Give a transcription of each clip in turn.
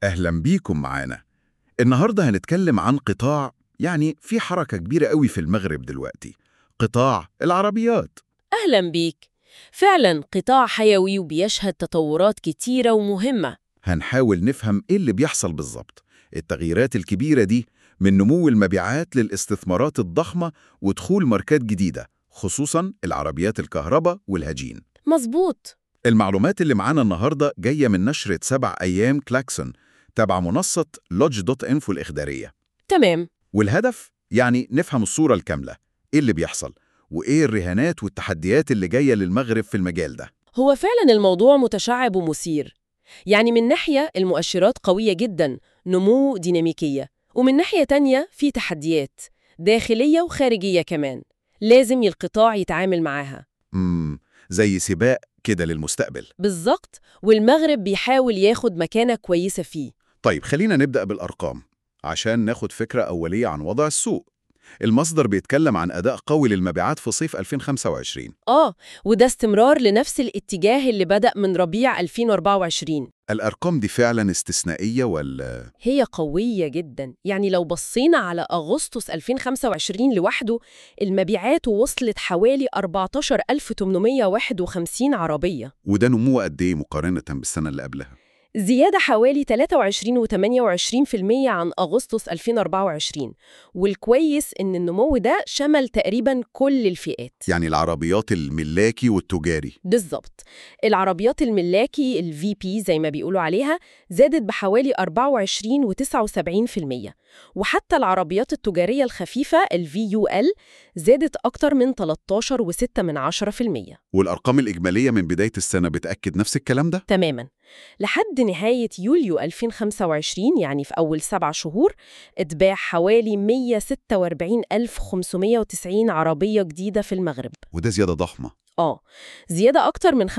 أهلا بيكم معانا النهاردة هنتكلم عن قطاع يعني في حركة كبيرة قوي في المغرب دلوقتي قطاع العربيات أهلا بيك فعلا قطاع حيوي وبيشهد تطورات كتيرة ومهمة هنحاول نفهم إيه اللي بيحصل بالظبط التغييرات الكبيرة دي من نمو المبيعات للاستثمارات الضخمة ودخول ماركات جديدة خصوصا العربيات الكهرباء والهجين مظبوط المعلومات اللي معانا النهاردة جاية من نشرة سبع أيام كلاكسون تبع منصة لودج دوت انفو الإخبارية تمام والهدف يعني نفهم الصورة الكاملة إيه اللي بيحصل وإيه الرهانات والتحديات اللي جاية للمغرب في المجال ده هو فعلا الموضوع متشعب ومثير يعني من ناحية المؤشرات قوية جدا نمو ديناميكية ومن ناحية تانية في تحديات داخلية وخارجية كمان لازم القطاع يتعامل معاها مم زي سباق كده للمستقبل بالظبط والمغرب بيحاول ياخد مكانة كويسة فيه طيب خلينا نبدأ بالأرقام عشان ناخد فكرة أولية عن وضع السوق المصدر بيتكلم عن أداء قوي للمبيعات في صيف 2025 آه وده استمرار لنفس الاتجاه اللي بدأ من ربيع 2024 الأرقام دي فعلا استثنائية ولا هي قوية جدا يعني لو بصينا على أغسطس 2025 لوحده المبيعات وصلت حوالي 14851 عربية وده نمو قد إيه مقارنة بالسنة اللي قبلها زيادة حوالي 23 و 28% عن أغسطس 2024 والكويس إن النمو ده شمل تقريبا كل الفئات يعني العربيات الملاكي والتجاري بالظبط العربيات الملاكي ال VP زي ما بيقولوا عليها زادت بحوالي 24 و 79% وحتى العربيات التجارية الخفيفة ال VUL زادت أكتر من 13 و 6 من 10% والأرقام الإجمالية من بداية السنة بتأكد نفس الكلام ده؟ تماما لحد نهاية يوليو 2025 يعني في أول سبع شهور اتباع حوالي 146590 عربية جديدة في المغرب وده زيادة ضخمة آه زيادة أكتر من 35%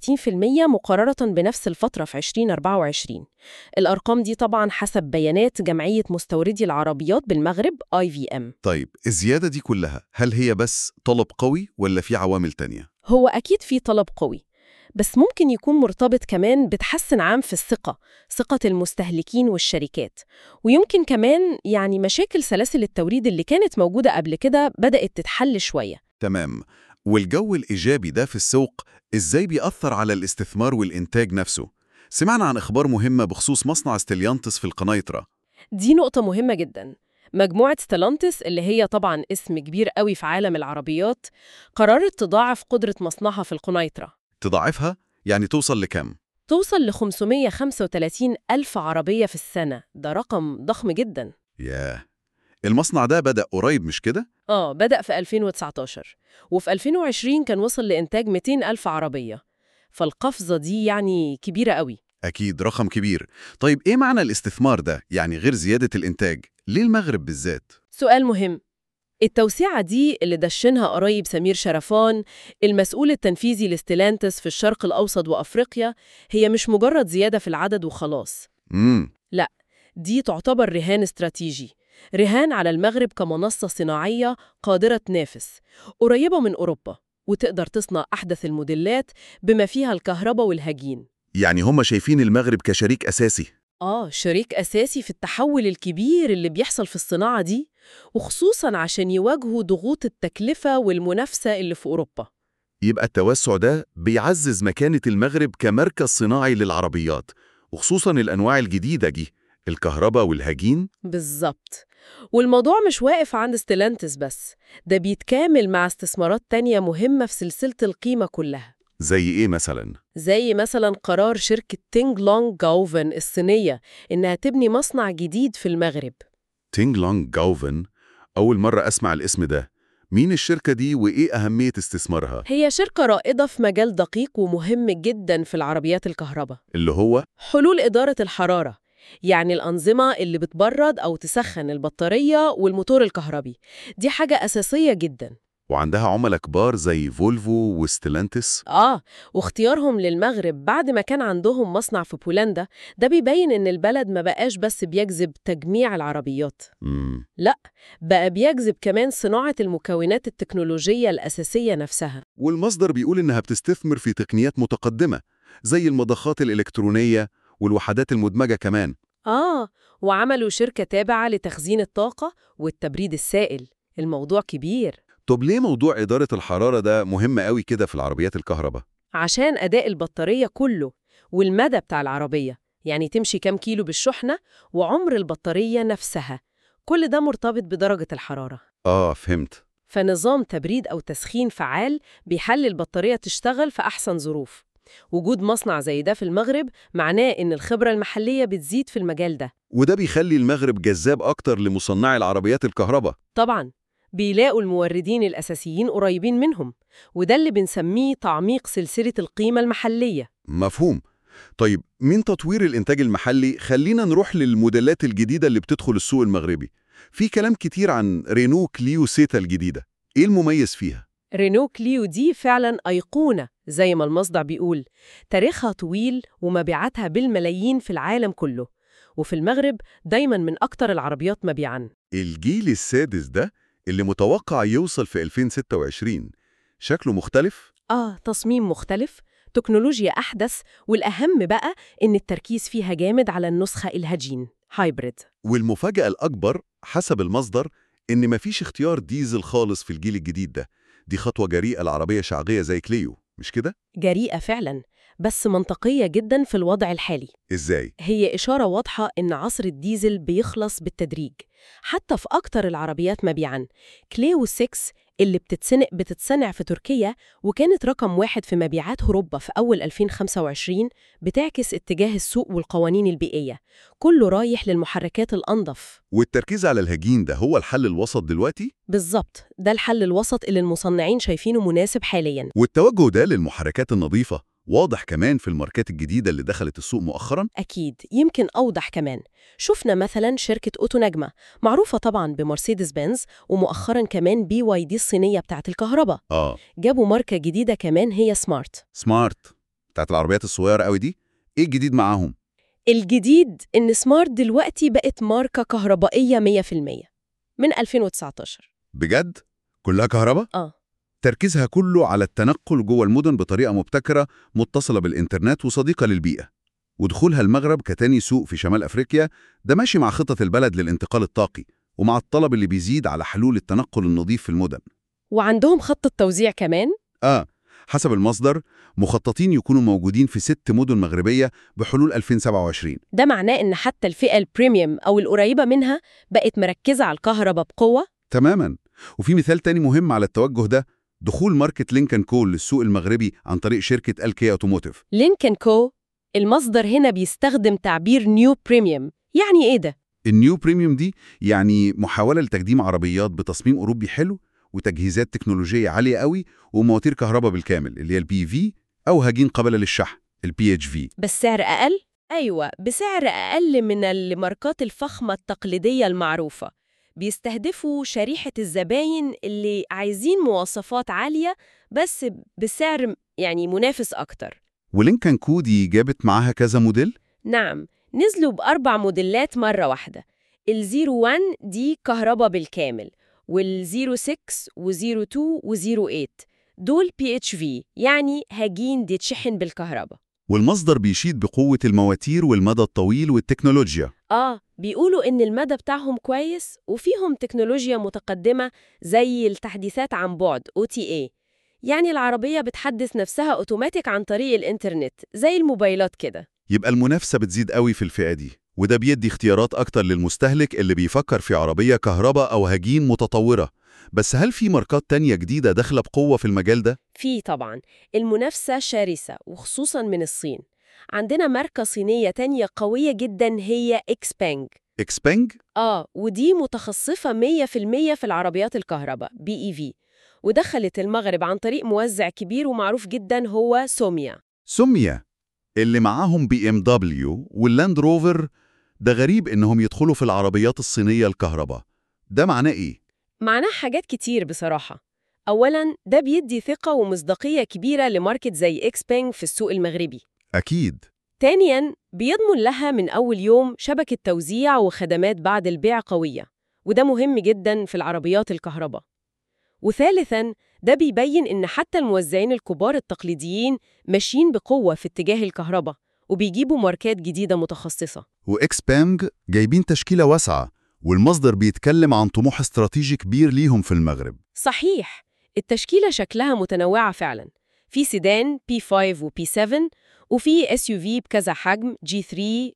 مقارنة بنفس الفترة في 2024 الأرقام دي طبعا حسب بيانات جمعية مستوردي العربيات بالمغرب IVM طيب الزيادة دي كلها هل هي بس طلب قوي ولا في عوامل تانية؟ هو أكيد في طلب قوي بس ممكن يكون مرتبط كمان بتحسن عام في الثقة ثقة المستهلكين والشركات ويمكن كمان يعني مشاكل سلاسل التوريد اللي كانت موجودة قبل كده بدأت تتحل شوية تمام والجو الإيجابي ده في السوق إزاي بيأثر على الاستثمار والإنتاج نفسه؟ سمعنا عن إخبار مهمة بخصوص مصنع ستيليانتس في القنيطرة دي نقطة مهمة جدا مجموعة ستيلانتس اللي هي طبعا اسم كبير قوي في عالم العربيات قررت تضاعف قدرة مصنعها في القنيطرة تضاعفها يعني توصل لكم؟ توصل ل 535 ألف عربية في السنة ده رقم ضخم جدا ياه المصنع ده بدأ قريب مش كده؟ آه بدأ في 2019 وفي 2020 كان وصل لإنتاج 200 ألف عربية فالقفزة دي يعني كبيرة قوي أكيد رقم كبير طيب إيه معنى الاستثمار ده؟ يعني غير زيادة الإنتاج ليه المغرب بالذات؟ سؤال مهم التوسعة دي اللي دشنها قريب سمير شرفان المسؤول التنفيذي لستيلانتس في الشرق الأوسط وأفريقيا هي مش مجرد زيادة في العدد وخلاص امم دي تعتبر رهان استراتيجي رهان على المغرب كمنصة صناعية قادرة تنافس قريبة من أوروبا وتقدر تصنع أحدث الموديلات بما فيها الكهرباء والهجين يعني هم شايفين المغرب كشريك أساسي آه شريك أساسي في التحول الكبير اللي بيحصل في الصناعة دي وخصوصاً عشان يواجهوا ضغوط التكلفة والمنافسة اللي في أوروبا يبقى التوسع ده بيعزز مكانة المغرب كمركز صناعي للعربيات وخصوصا الأنواع الجديدة دي الكهرباء والهجين بالظبط والموضوع مش واقف عند ستيلانتس بس ده بيتكامل مع استثمارات تانية مهمة في سلسلة القيمة كلها زي إيه مثلا؟ زي مثلا قرار شركة تينج لونج جاوفن الصينية إنها تبني مصنع جديد في المغرب تينج لونج جاوفن أول مرة أسمع الاسم ده مين الشركة دي وإيه أهمية استثمارها؟ هي شركة رائدة في مجال دقيق ومهم جدا في العربيات الكهرباء اللي هو حلول إدارة الحرارة يعني الأنظمة اللي بتبرد أو تسخن البطارية والموتور الكهربي دي حاجة أساسية جدا وعندها عملاء كبار زي فولفو وستيلانتس آه واختيارهم للمغرب بعد ما كان عندهم مصنع في بولندا ده بيبين إن البلد ما بقاش بس بيجذب تجميع العربيات مم. بقى بيجذب كمان صناعة المكونات التكنولوجية الأساسية نفسها والمصدر بيقول إنها بتستثمر في تقنيات متقدمة زي المضخات الإلكترونية والوحدات المدمجة كمان آه وعملوا شركة تابعة لتخزين الطاقة والتبريد السائل الموضوع كبير طب ليه موضوع إدارة الحرارة ده مهم قوي كده في العربيات الكهرباء؟ عشان أداء البطارية كله والمدى بتاع العربية يعني تمشي كام كيلو بالشحنة وعمر البطارية نفسها كل ده مرتبط بدرجة الحرارة آه فهمت فنظام تبريد أو تسخين فعال بيخلي البطارية تشتغل في أحسن ظروف وجود مصنع زي ده في المغرب معناه إن الخبرة المحلية بتزيد في المجال ده وده بيخلي المغرب جذاب أكتر لمصنعي العربيات الكهرباء طبعا بيلاقوا الموردين الأساسيين قريبين منهم وده اللي بنسميه تعميق سلسلة القيمة المحلية مفهوم طيب من تطوير الإنتاج المحلي خلينا نروح للموديلات الجديدة اللي بتدخل السوق المغربي في كلام كتير عن رينو كليو سيتا الجديدة إيه المميز فيها؟ رينو كليو دي فعلا أيقونة زي ما المصدر بيقول تاريخها طويل ومبيعاتها بالملايين في العالم كله وفي المغرب دايما من أكتر العربيات مبيعاً الجيل السادس ده اللي متوقع يوصل في 2026 شكله مختلف؟ آه تصميم مختلف تكنولوجيا أحدث والأهم بقى إن التركيز فيها جامد على النسخة الهجين هايبريد والمفاجأة الأكبر حسب المصدر إن مفيش اختيار ديزل خالص في الجيل الجديد ده دي خطوة جريئة لعربية شعبية زي كليو مش كده؟ جريئة فعلا بس منطقية جدا في الوضع الحالي إزاي؟ هي إشارة واضحة إن عصر الديزل بيخلص بالتدريج حتى في أكتر العربيات مبيعاً كليو 6 اللي بتتصنع بتتصنع في تركيا وكانت رقم واحد في مبيعات أوروبا في أول 2025 بتعكس اتجاه السوق والقوانين البيئية كله رايح للمحركات الأنظف والتركيز على الهجين ده هو الحل الوسط دلوقتي؟ بالظبط ده الحل الوسط اللي المصنعين شايفينه مناسب حالياً والتوجه ده للمحركات النظيفة واضح كمان في الماركات الجديدة اللي دخلت السوق مؤخراً أكيد يمكن أوضح كمان شفنا مثلا شركة أوتو نجمة معروفة طبعا بمرسيدس بنز ومؤخرا كمان بي واي دي الصينية بتاعت الكهرباء آه جابوا ماركة جديدة كمان هي سمارت سمارت بتاعت العربيات الصغيرة قوي دي إيه الجديد معاهم؟ الجديد إن سمارت دلوقتي بقت ماركة كهربائية 100% من 2019 بجد؟ كلها كهرباء؟ آه تركيزها كله على التنقل جوه المدن بطريقة مبتكرة متصلة بالإنترنت وصديقة للبيئة ودخولها المغرب كتاني سوق في شمال أفريقيا ده ماشي مع خطط البلد للانتقال الطاقي ومع الطلب اللي بيزيد على حلول التنقل النظيف في المدن وعندهم خطة توزيع كمان آه حسب المصدر مخططين يكونوا موجودين في ست مدن مغربية بحلول 2027 ده معناه إن حتى الفئة البريميوم أو القريبة منها بقت مركزة على الكهرباء بقوة تماما وفي مثال تاني مهم على التوجه ده دخول ماركة لينكن كول للسوق المغربي عن طريق شركة الكي اوتوموتيف لينكن كو المصدر هنا بيستخدم تعبير نيو بريميوم يعني إيه ده؟ النيو بريميوم دي يعني محاولة لتقديم عربيات بتصميم أوروبي حلو وتجهيزات تكنولوجية عالية قوي ومواتير كهرباء بالكامل اللي هي البي في أو هجين قابلة للشحن البي اتش في بسعر أقل؟ أيوة بسعر أقل من الماركات الفخمة التقليدية المعروفة بيستهدفوا شريحة الزباين اللي عايزين مواصفات عالية بس بسعر يعني منافس أكتر ولينكن كو دي جابت معاها كذا موديل نعم نزلوا بأربع موديلات مرة واحدة الزيرو 1 دي كهرباء بالكامل والزيرو 6 وزيرو 2 وزيرو 8 دول بي اتش في يعني هجين دي تشحن بالكهرباء والمصدر بيشيد بقوة المواتير والمدى الطويل والتكنولوجيا آه بيقولوا إن المدى بتاعهم كويس وفيهم تكنولوجيا متقدمة زي التحديثات عن بعد OTA يعني العربية بتحدث نفسها أوتوماتيك عن طريق الإنترنت زي الموبايلات كده يبقى المنافسة بتزيد قوي في الفئة دي وده بيدي اختيارات أكتر للمستهلك اللي بيفكر في عربية كهرباء أو هجين متطورة بس هل في ماركات تانية جديدة داخلة بقوة في المجال ده؟ في طبعا المنافسة شرسة وخصوصا من الصين عندنا ماركة صينية تانية قوية جدا هي إكسبانج إكسبانج؟ آه ودي متخصصة 100% في العربيات الكهرباء بي إي في ودخلت المغرب عن طريق موزع كبير ومعروف جدا هو سوميا سمية اللي معاهم بي ام دبليو واللاند روفر ده غريب إنهم يدخلوا في العربيات الصينية الكهرباء ده معناه إيه؟ معناه حاجات كتير بصراحة أولاً ده بيدي ثقة ومصداقية كبيرة لماركت زي إكسبانج في السوق المغربي أكيد تانياً بيضمن لها من أول يوم شبكة توزيع وخدمات بعد البيع قوية وده مهم جداً في العربيات الكهرباء وثالثاً ده بيبين إن حتى الموزعين الكبار التقليديين ماشيين بقوة في اتجاه الكهرباء وبيجيبوا ماركات جديدة متخصصة وإكس بانج جايبين تشكيلة واسعة والمصدر بيتكلم عن طموح استراتيجي كبير ليهم في المغرب صحيح التشكيلة شكلها متنوعة فعلا في سيدان P5 و P7 وفي SUV بكذا حجم G3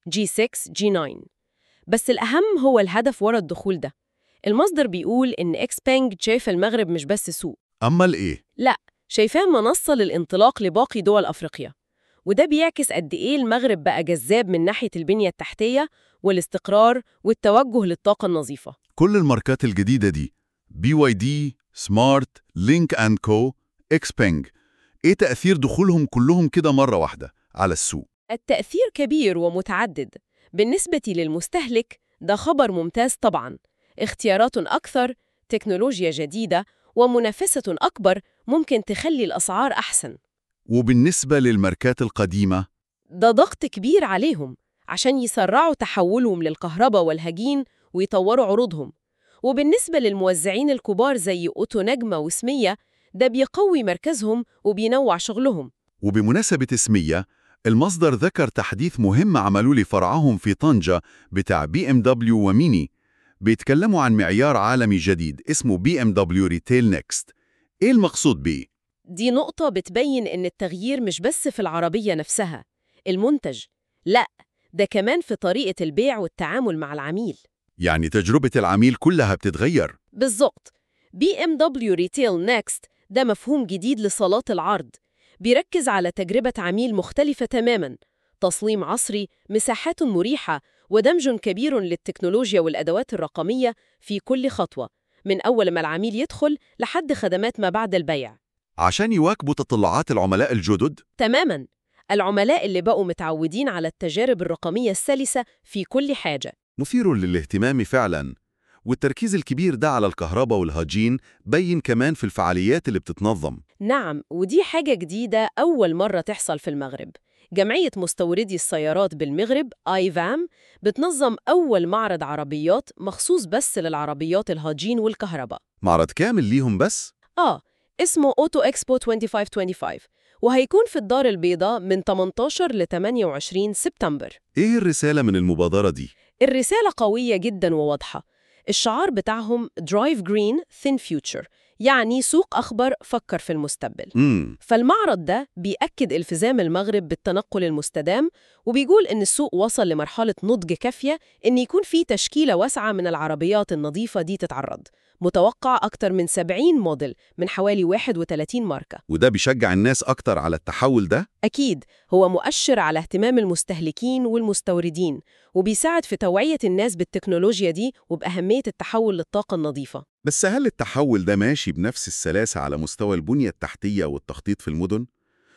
G6 G9 بس الأهم هو الهدف ورا الدخول ده المصدر بيقول إن إكسبانج شايف المغرب مش بس سوق أما الإيه؟ لا شايفاه منصة للانطلاق لباقي دول أفريقيا وده بيعكس قد إيه المغرب بقى جذاب من ناحية البنية التحتية والاستقرار والتوجه للطاقة النظيفة كل الماركات الجديدة دي بي واي دي، سمارت، لينك أند كو، إكس بانج إيه تأثير دخولهم كلهم كده مرة واحدة على السوق؟ التأثير كبير ومتعدد بالنسبة للمستهلك ده خبر ممتاز طبعاً اختيارات أكثر، تكنولوجيا جديدة ومنافسة أكبر ممكن تخلي الأسعار أحسن وبالنسبة للماركات القديمة ده ضغط كبير عليهم عشان يسرعوا تحولهم للكهرباء والهجين ويطوروا عروضهم وبالنسبة للموزعين الكبار زي أوتو نجمة وسمية ده بيقوي مركزهم وبينوع شغلهم وبمناسبة اسمية المصدر ذكر تحديث مهم عملوا لفرعهم في طنجة بتاع بي ام دبليو وميني بيتكلموا عن معيار عالمي جديد اسمه بي ام دبليو ريتيل نيكست ايه المقصود بيه؟ دي نقطة بتبين إن التغيير مش بس في العربية نفسها المنتج لا ده كمان في طريقة البيع والتعامل مع العميل يعني تجربة العميل كلها بتتغير بالظبط بي ام دبليو ريتيل نيكست ده مفهوم جديد لصالات العرض بيركز على تجربة عميل مختلفة تماماً تصميم عصري، مساحات مريحة ودمج كبير للتكنولوجيا والأدوات الرقمية في كل خطوة من أول ما العميل يدخل لحد خدمات ما بعد البيع عشان يواكبوا تطلعات العملاء الجدد تماماً العملاء اللي بقوا متعودين على التجارب الرقمية السلسة في كل حاجة مثير للاهتمام فعلا والتركيز الكبير ده على الكهرباء والهجين بين كمان في الفعاليات اللي بتتنظم نعم ودي حاجة جديدة أول مرة تحصل في المغرب جمعية مستوردي السيارات بالمغرب آيفام بتنظم أول معرض عربيات مخصوص بس للعربيات الهاجين والكهرباء معرض كامل ليهم بس آه اسمه أوتو إكسبو 2525 وهيكون في الدار البيضاء من 18 ل 28 سبتمبر ايه الرسالة من المبادرة دي؟ الرسالة قوية جدا وواضحة الشعار بتاعهم Drive Green Thin Future يعني سوق أخبر فكر في المستقبل امم فالمعرض ده بيأكد التزام المغرب بالتنقل المستدام وبيقول إن السوق وصل لمرحلة نضج كافية إن يكون في تشكيلة واسعة من العربيات النظيفة دي تتعرض متوقع أكتر من 70 موديل من حوالي 31 ماركة وده بيشجع الناس أكتر على التحول ده؟ أكيد هو مؤشر على اهتمام المستهلكين والمستوردين وبيساعد في توعية الناس بالتكنولوجيا دي وبأهمية التحول للطاقة النظيفة بس هل التحول ده ماشي بنفس السلاسة على مستوى البنية التحتية والتخطيط في المدن؟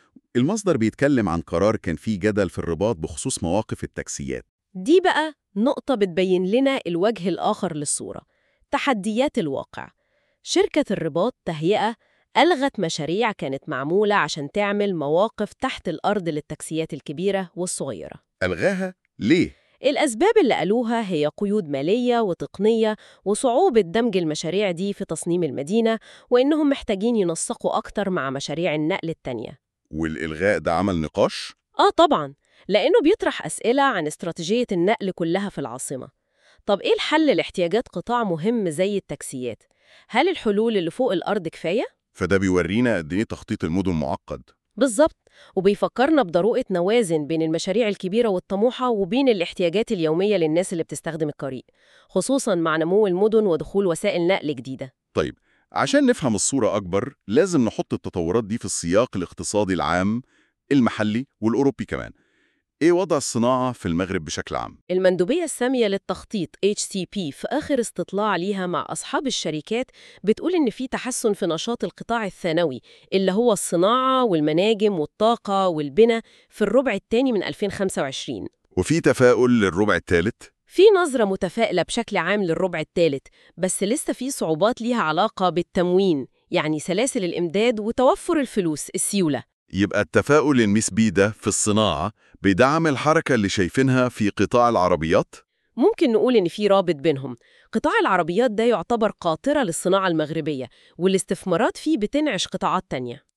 المصدر بيتكلم عن قرار كان فيه جدل في الرباط بخصوص مواقف التاكسيات دي بقى نقطة بتبين لنا الوجه الآخر للصورة تحديات الواقع شركة الرباط تهيئة ألغت مشاريع كانت معمولة عشان تعمل مواقف تحت الأرض للتاكسيات الكبيرة والصغيرة ألغاها؟ ليه؟ الأسباب اللي قالوها هي قيود مالية وتقنية وصعوبة دمج المشاريع دي في تصميم المدينة وإنهم محتاجين ينسقوا أكتر مع مشاريع النقل التانية والإلغاء ده عمل نقاش؟ آه طبعاً لأنه بيطرح أسئلة عن استراتيجية النقل كلها في العاصمة طب إيه الحل لاحتياجات قطاع مهم زي التاكسيات؟ هل الحلول اللي فوق الأرض كفاية؟ فده بيورينا قد إيه تخطيط المدن معقد بالظبط وبيفكرنا بضرورة نوازن بين المشاريع الكبيرة والطموحة وبين الاحتياجات اليومية للناس اللي بتستخدم الطريق خصوصاً مع نمو المدن ودخول وسائل نقل جديدة طيب عشان نفهم الصورة أكبر لازم نحط التطورات دي في السياق الاقتصادي العام المحلي والأوروبي كمان إيه وضع الصناعة في المغرب بشكل عام؟ المندوبية السامية للتخطيط HCP في آخر استطلاع ليها مع أصحاب الشركات بتقول إن في تحسن في نشاط القطاع الثانوي اللي هو الصناعة والمناجم والطاقة والبنى في الربع الثاني من 2025 وفي تفاؤل للربع الثالث؟ في نظرة متفائلة بشكل عام للربع الثالث بس لسه في صعوبات ليها علاقة بالتموين يعني سلاسل الإمداد وتوفر الفلوس السيولة يبقى التفاؤل النسبي ده في الصناعة بيدعم الحركة اللي شايفينها في قطاع العربيات؟ ممكن نقول إن في رابط بينهم قطاع العربيات ده يعتبر قاطرة للصناعة المغربية والاستثمارات فيه بتنعش قطاعات تانية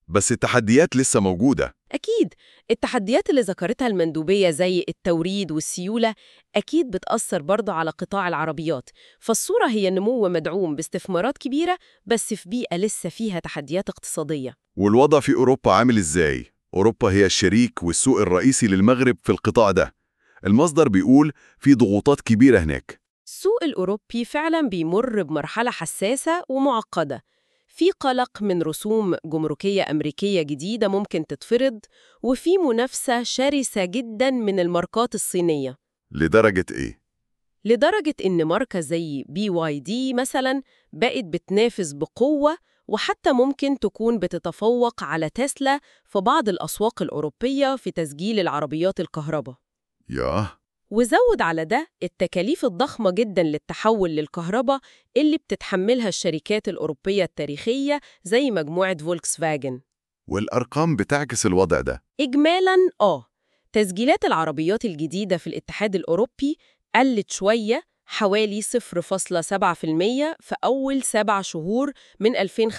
بس التحديات لسه موجودة أكيد التحديات اللي ذكرتها المندوبية زي التوريد والسيولة أكيد بتأثر برضه على قطاع العربيات فالصورة هي نمو مدعوم باستثمارات كبيرة بس في بيئة لسه فيها تحديات اقتصادية والوضع في أوروبا عامل إزاي؟ أوروبا هي الشريك والسوق الرئيسي للمغرب في القطاع ده المصدر بيقول في ضغوطات كبيرة هناك السوق الأوروبي فعلا بيمر بمرحلة حساسة ومعقدة في قلق من رسوم جمركية أمريكية جديدة ممكن تتفرض وفي منافسة شرسة جدا من الماركات الصينية لدرجة إيه؟ لدرجة إن ماركة زي بي واي دي مثلا بقت بتنافس بقوة وحتى ممكن تكون بتتفوق على تسلا في بعض الأسواق الأوروبية في تسجيل العربيات الكهرباء ياه وزود على ده التكاليف الضخمة جدا للتحول للكهرباء اللي بتتحملها الشركات الأوروبية التاريخية زي مجموعة فولكس فاجن والأرقام بتعكس الوضع ده إجمالاً آه تسجيلات العربيات الجديدة في الاتحاد الأوروبي قلت شوية حوالي 0.7% في أول سبع شهور من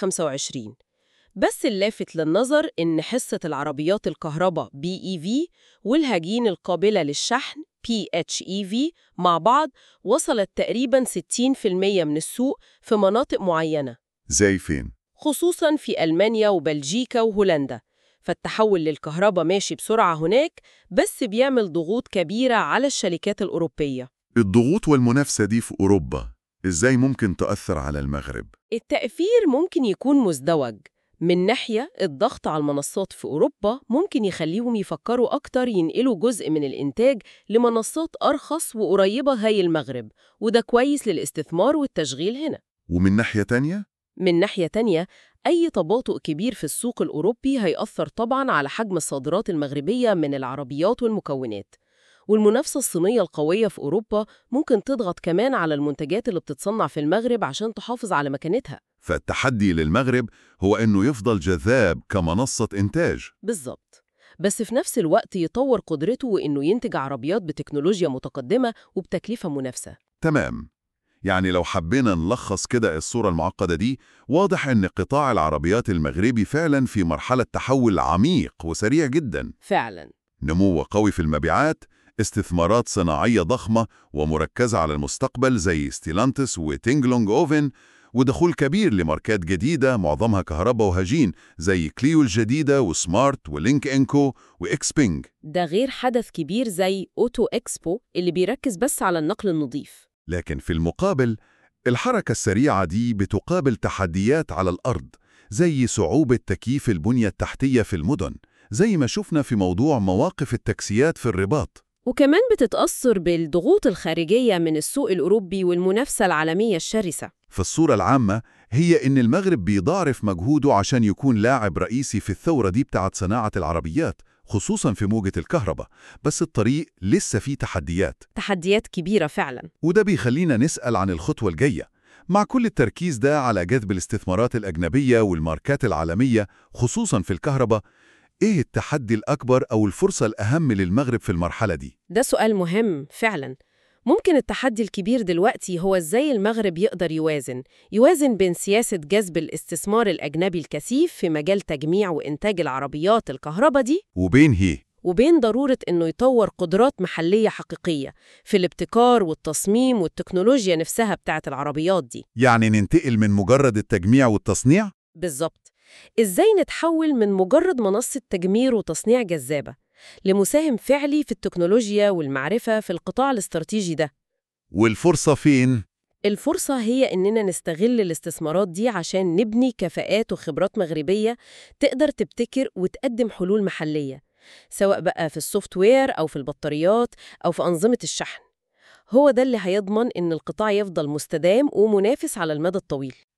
2025 بس اللافت للنظر إن حصة العربيات الكهرباء BEV والهجين القابلة للشحن PHEV مع بعض وصلت تقريباً 60% من السوق في مناطق معينة زي فين؟ خصوصاً في ألمانيا وبلجيكا وهولندا فالتحول للكهرباء ماشي بسرعة هناك بس بيعمل ضغوط كبيرة على الشركات الأوروبية الضغوط والمنافسة دي في أوروبا إزاي ممكن تؤثر على المغرب؟ التأثير ممكن يكون مزدوج من ناحية الضغط على المنصات في أوروبا ممكن يخليهم يفكروا أكتر ينقلوا جزء من الإنتاج لمنصات أرخص وقريبة هاي المغرب وده كويس للاستثمار والتشغيل هنا ومن ناحية تانية؟ من ناحية تانية أي تباطؤ كبير في السوق الأوروبي هيأثر طبعاً على حجم الصادرات المغربية من العربيات والمكونات والمنافسة الصينية القوية في أوروبا ممكن تضغط كمان على المنتجات اللي بتتصنع في المغرب عشان تحافظ على مكانتها فالتحدي للمغرب هو إنه يفضل جذاب كمنصة إنتاج بالظبط بس في نفس الوقت يطور قدرته وإنه ينتج عربيات بتكنولوجيا متقدمة وبتكلفة منافسة تمام يعني لو حبينا نلخص كده الصورة المعقدة دي واضح إن قطاع العربيات المغربي فعلا في مرحلة تحول عميق وسريع جدا فعلاً نمو قوي في المبيعات استثمارات صناعية ضخمة ومركزة على المستقبل زي ستيلانتس وتينجلونج أوفن ودخول كبير لماركات جديدة معظمها كهرباء وهجين زي كليو الجديدة وسمارت ولينك إنكو وإكس بينج ده غير حدث كبير زي أوتو إكسبو اللي بيركز بس على النقل النظيف لكن في المقابل الحركة السريعة دي بتقابل تحديات على الأرض زي صعوبة تكييف البنية التحتية في المدن زي ما شفنا في موضوع مواقف التاكسيات في الرباط وكمان بتتأثر بالضغوط الخارجية من السوق الأوروبي والمنافسة العالمية الشرسة فالصورة العامة هي إن المغرب بيضاعف مجهوده عشان يكون لاعب رئيسي في الثورة دي بتاعت صناعة العربيات خصوصا في موجة الكهرباء بس الطريق لسه فيه تحديات تحديات كبيرة فعلاً وده بيخلينا نسأل عن الخطوة الجاية مع كل التركيز ده على جذب الاستثمارات الأجنبية والماركات العالمية خصوصا في الكهرباء إيه التحدي الأكبر أو الفرصة الأهم للمغرب في المرحلة دي؟ ده سؤال مهم فعلاً ممكن التحدي الكبير دلوقتي هو ازاي المغرب يقدر يوازن يوازن بين سياسة جذب الاستثمار الأجنبي الكثيف في مجال تجميع وإنتاج العربيات الكهرباء دي وبين هي وبين ضرورة إنه يطور قدرات محلية حقيقية في الابتكار والتصميم والتكنولوجيا نفسها بتاعت العربيات دي يعني ننتقل من مجرد التجميع والتصنيع بالظبط إزاي نتحول من مجرد منصة تجمير وتصنيع جذابة لمساهم فعلي في التكنولوجيا والمعرفة في القطاع الاستراتيجي ده والفرصة فين؟ الفرصة هي إننا نستغل الاستثمارات دي عشان نبني كفاءات وخبرات مغربية تقدر تبتكر وتقدم حلول محلية سواء بقى في السوفت وير أو في البطاريات أو في أنظمة الشحن هو ده اللي هيضمن إن القطاع يفضل مستدام ومنافس على المدى الطويل